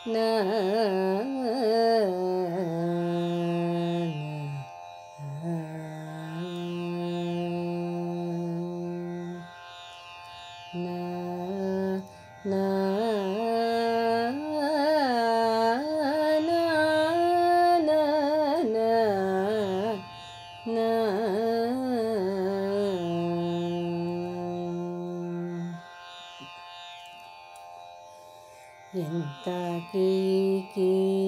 ನ ನ ನ ನ ನ ಎಂತ ಕೀಕಿ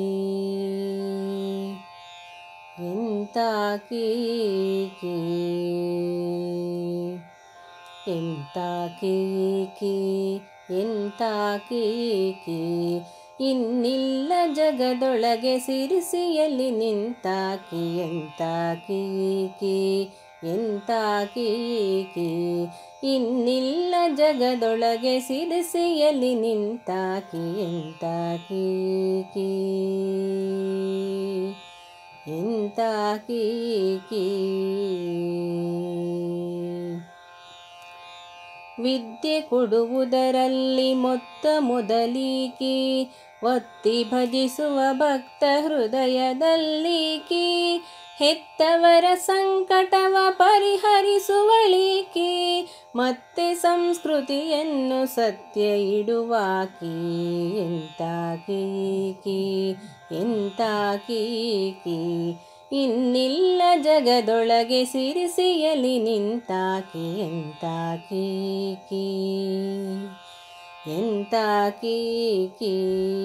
ಎಂತ ಕೀಕಿ ಎಂತ ಕೀಕಿ ಎಂತ ಕೀಕಿ ಇನ್ನಿಲ್ಲ ಜಗದೊಳಗೆ ಸಿರಿಸಿಯಲ್ಲಿ ನಿಂತಾಕಿ ಎಂತ ಕೀಕಿ ಎಂತ ಕೀಕಿ ಇನ್ನಿಲ್ಲ ಜಗದೊಳಗೆ ಸಿರಿಸಿಯಲ್ಲಿ ನಿಂತಾಕಿ ಎಂತ ಕೀಕಿ ಎಂತ ಕೀಕಿ ವಿದ್ಯೆ ಕೊಡುವುದರಲ್ಲಿ ಮೊತ್ತ ಮೊದಲೀಕಿ ಒತ್ತಿ ಭಜಿಸುವ ಭಕ್ತ ಹೃದಯದಲ್ಲೀಕಿ ಹೆತ್ತವರ ಸಂಕಟವ ಪರಿಹರಿಸುವಳೀಕಿ ಮತ್ತೆ ಸಂಸ್ಕೃತಿಯನ್ನು ಸತ್ಯ ಇಡುವಾಕಿ ಎಂತ ಕೀಕಿ ಎಂತ ಕೀಕಿ ಇನ್ನಿಲ್ಲ ಜಗದೊಳಗೆ ಸಿರಿಸಿಯಲಿ ನಿಂತಾಕಿ ಎಂತ ಕೀಕಿ ಎಂತ ಕೀಕಿ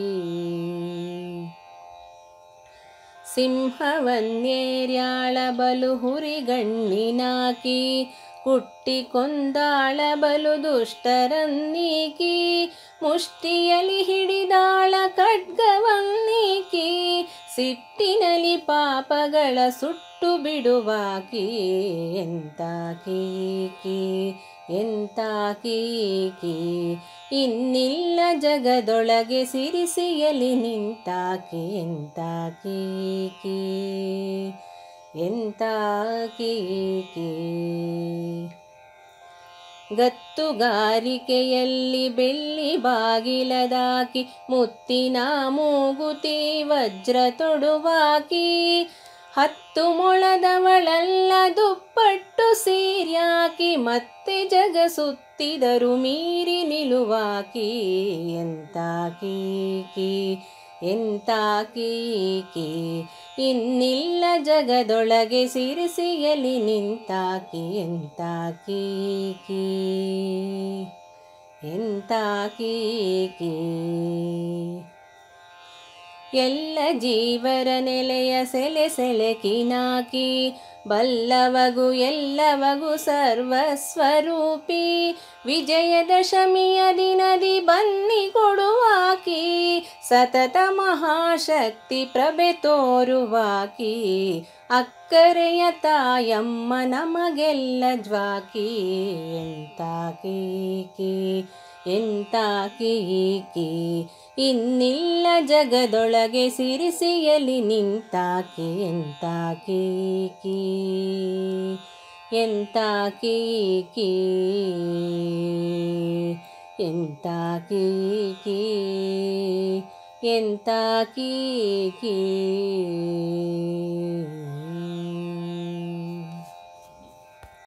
ಸಿಂಹವನ್ನೇರ್ಯಾಳ ಬಲು ಹುರಿಗಣ್ಣಿನಾಕಿ ಕುಟ್ಟಿ ಕೊಂದಾಳ ಬಲು ದುಷ್ಟರನ್ನೀಕಿ ಮುಷ್ಟಿಯಲಿ ಹಿಡಿದಾಳ ಖಡ್ಗವನ್ನೀಕಿ ಸಿಟ್ಟಿನಲಿ ಪಾಪಗಳ ಸುಟ್ಟು ಬಿಡುವಾಕಿ ಎಂತ ಕೀಕಿ ಎಂತ ಕೀಕಿ ಇನ್ನಿಲ್ಲ ಜಗದೊಳಗೆ ಸಿರಿಸಿಯಲಿ ನಿಂತಾಕಿ ಎಂತ ಕೀಕಿ ಎಂತ ಕೀಕಿ ಗತ್ತುಗಾರಿಕೆಯಲ್ಲಿ ಬೆಳ್ಳಿ ಬಾಗಿಲದಾಕಿ ಮುತ್ತಿನ ಮೂಗುತಿ ವಜ್ರ ತೊಡುವಾಕಿ ಹತ್ತು ಮೊಳದವಳಲ್ಲ ದುಪ್ಪಟ್ಟು ಸೀರ್ಯಾಕಿ ಮತ್ತೆ ಜಗ ಸುತ್ತಿದರು ಮೀರಿ ನಿಲುವಾಕಿ ಎಂತ ಕೀಕಿ ಎಂತ ಕೀಕಿ ಇನ್ನಿಲ್ಲ ಜಗದೊಳಗೆ ಸಿರಿಸಿಯಲಿ ನಿಂತಾಕಿ ಎಂತ ಕೀಕಿ ಎಂತ ಕೀಕಿ ಎಲ್ಲ ಜೀವರ ನೆಲೆಯ ಸೆಲೆ ಸೆಲೆಕಿನಾಕಿ ಬಲ್ಲವಗು ಎಲ್ಲವಗು ಸರ್ವಸ್ವರೂಪಿ ವಿಜಯದಶಮಿಯ ದಿನದಿ ಬನ್ನಿ ಕೊಡುವಾಕಿ ಸತತ ಮಹಾಶಕ್ತಿ ಪ್ರಭೆ ತೋರುವಾಕಿ ಅಕ್ಕರೆಯ ತಾಯಮ್ಮ ನಮಗೆಲ್ಲ ಜ್ವಾಕಿ ಎಂತ ಕೀಕಿ ಎಂತ ಕೀಕಿ ಇನ್ನಿಲ್ಲ ಜಗದೊಳಗೆ ಸಿರಿಸಿಯಲಿ ನಿಂತಾಕಿ ಎಂತ ಕೀಕಿ ಎಂತ ಕೀಕಿ ಎಂತ ಕೀಕಿ ಎಂತ ಕೀಕಿ